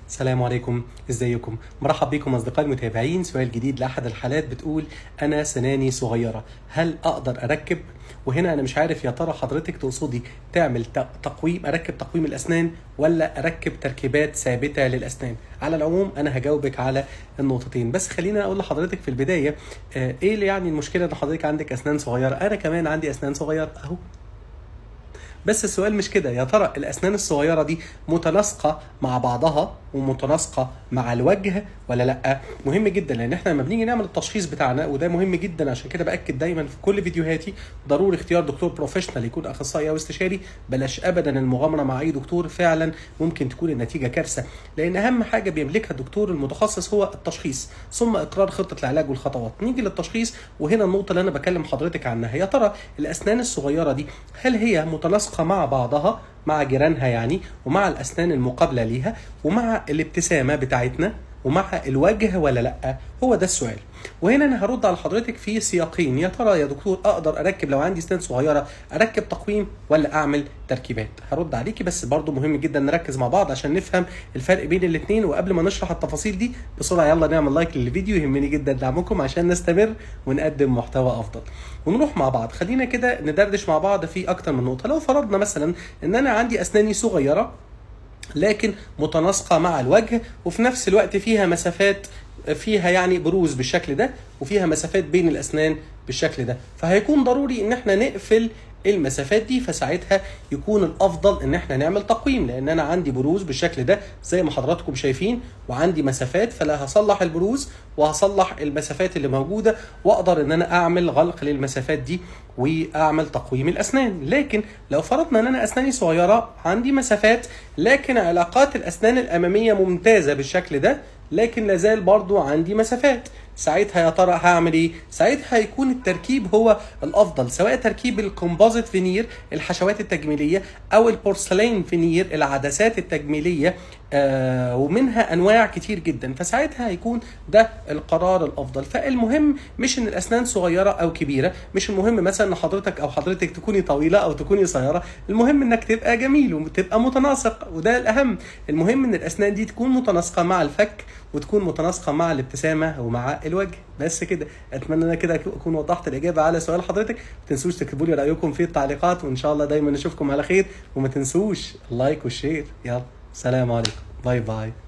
السلام عليكم ازيكم مرحب بكم اصدقائي المتابعين سؤال جديد لاحد الحالات بتقول انا سناني صغيره هل اقدر اركب وهنا انا مش عارف يا ترى حضرتك تقصدي تعمل ت- تقويم اركب تقويم الاسنان ولا اركب تركيبات ثابته للاسنان على العموم انا هجاوبك على النقطتين بس خلينا اقول لحضرتك في البدايه آه، ايه اللي يعني المشكله ان حضرتك عندك اسنان صغيره انا كمان عندي اسنان صغيره اهو بس السؤال مش كده يا ترى الاسنان الصغيره دي متناسقه مع بعضها ومتناسقه مع الوجه ولا لا مهم جدا لان احنا لما بنيجي نعمل التشخيص بتاعنا وده مهم جدا عشان كده باكد دايما في كل فيديوهاتي ضروري اختيار دكتور بروفيشنال يكون اخصائي او استشاري بلاش ابدا المغامره مع اي دكتور فعلا ممكن تكون النتيجه كارثه لان اهم حاجه بيملكها الدكتور المتخصص هو التشخيص ثم اقرار خطه العلاج والخطوات نيجي للتشخيص وهنا النقطه اللي انا بكلم حضرتك عنها يا ترى الاسنان الصغيره دي هل هي متناسقه مع بعضها مع جيرانها يعني ومع الاسنان المقابله ليها ومع الابتسامه بتاعتنا ومع الوجه ولا لا هو ده السؤال وهنا انا هرد على حضرتك في سياقين يا ترى يا دكتور اقدر اركب لو عندي اسنان صغيره اركب تقويم ولا اعمل تركيبات هرد عليكي بس برضو مهم جدا نركز مع بعض عشان نفهم الفرق بين الاثنين وقبل ما نشرح التفاصيل دي بسرعه يلا نعمل لايك للفيديو يهمني جدا دعمكم عشان نستمر ونقدم محتوى افضل ونروح مع بعض خلينا كده ندردش مع بعض في اكتر من نقطه لو فرضنا مثلا ان انا عندي اسناني صغيره لكن متناسقة مع الوجه وفي نفس الوقت فيها مسافات فيها يعني بروز بالشكل ده وفيها مسافات بين الأسنان بالشكل ده فهيكون ضروري إن احنا نقفل المسافات دي فساعتها يكون الافضل ان احنا نعمل تقويم لان انا عندي بروز بالشكل ده زي ما حضراتكم شايفين وعندي مسافات فلا هصلح البروز وهصلح المسافات اللي موجوده واقدر ان انا اعمل غلق للمسافات دي واعمل تقويم الاسنان لكن لو فرضنا ان انا اسناني صغيره عندي مسافات لكن علاقات الاسنان الاماميه ممتازه بالشكل ده لكن لازال برضو عندي مسافات ساعتها يا ترى هعمل ايه ساعتها هيكون التركيب هو الافضل سواء تركيب الكومبوزيت فينير الحشوات التجميليه او البورسلين فينير العدسات التجميليه آه ومنها انواع كتير جدا فساعتها هيكون ده القرار الافضل فالمهم مش ان الاسنان صغيره او كبيره مش المهم مثلا ان حضرتك او حضرتك تكوني طويله او تكوني قصيره المهم انك تبقى جميل وتبقى متناسق وده الاهم المهم ان الاسنان دي تكون متناسقه مع الفك وتكون متناسقه مع الابتسامه ومع الوجه بس كده اتمنى ان انا كده اكون وضحت الاجابه على سؤال حضرتك ما تنسوش تكتبوا لي رايكم في التعليقات وان شاء الله دايما نشوفكم على خير وما تنسوش اللايك والشير يلا سلام عليكم باي باي